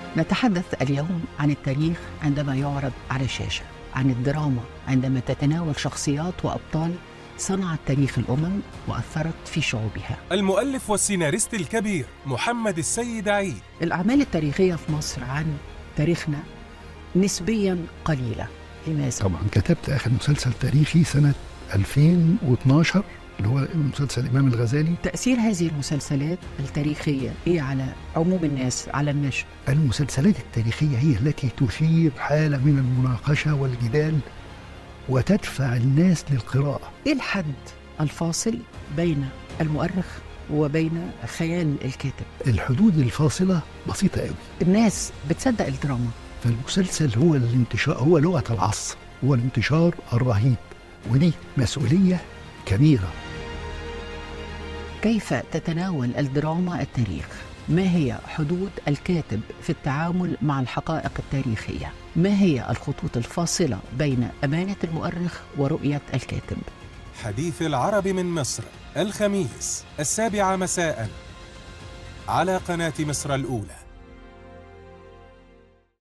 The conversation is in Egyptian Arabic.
نتحدث اليوم عن التاريخ عندما يعرض على الشاشة عن الدراما عندما تتناول شخصيات وأبطال صنعت تاريخ الأمم وأثرت في شعوبها المؤلف والسيناريست الكبير محمد السيد عيد الأعمال التاريخية في مصر عن تاريخنا نسبيا قليلة لماذا؟ طبعا كتبت اخر مسلسل تاريخي سنه 2012 اللي هو مسلسل الامام الغزالي تأثير هذه المسلسلات التاريخية إيه على عموم الناس على النشء؟ المسلسلات التاريخيه هي التي تثير حاله من المناقشه والجدال وتدفع الناس للقراءه إيه الحد الفاصل بين المؤرخ وبين خيال الكاتب؟ الحدود الفاصله بسيطه قوي الناس بتصدق الدراما فالمسلسل هو الانتشار هو لغه العصر هو الانتشار الرهيب ودي مسؤوليه كبيره كيف تتناول الدراما التاريخ؟ ما هي حدود الكاتب في التعامل مع الحقائق التاريخية؟ ما هي الخطوط الفاصلة بين أمانة المؤرخ ورؤية الكاتب؟ حديث العرب من مصر الخميس السابعة مساء على قناة مصر الأولى